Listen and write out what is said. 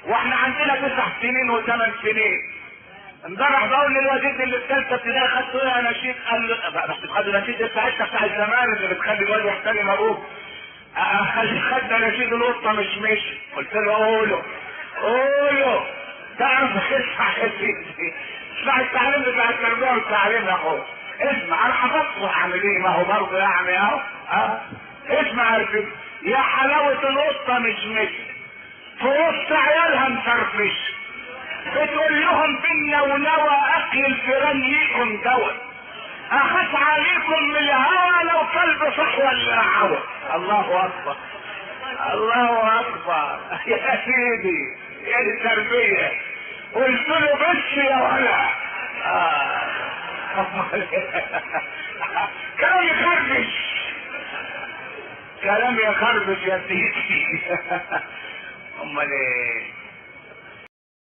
واحنا عندنا تسع سنين وثمان سنين امبارح بقول للوزير اللي في ثالثه ابتدائي خدته ايه يا نشيد قال له بس خدوا نشيد بتاعتنا بتاع زمان اللي بتخلي الواد يحترم ابوه خلي خدنا نشيد القطه مش مشي قلت له قوله قوله تعرف اسمع يا سيدي اسمع التعليم بتاع التربيه والتعليم يا اخويا اسمع انا حفظته اعمل ايه ما هو برضه يعني اهو اه اسمع يا سيدي يا حلاوه القطه مش مشي في وسط عيالها مفرفش بتقول لهم بالنونوى اكل الفيران ليكم دواء اخاف عليكم من الهوى لو كلب صح ولا عوى الله اكبر الله اكبر يا سيدي يا التربية قلت له بس يا ولا آه. كلام يخربش كلام يخربش يا سيدي امال ايه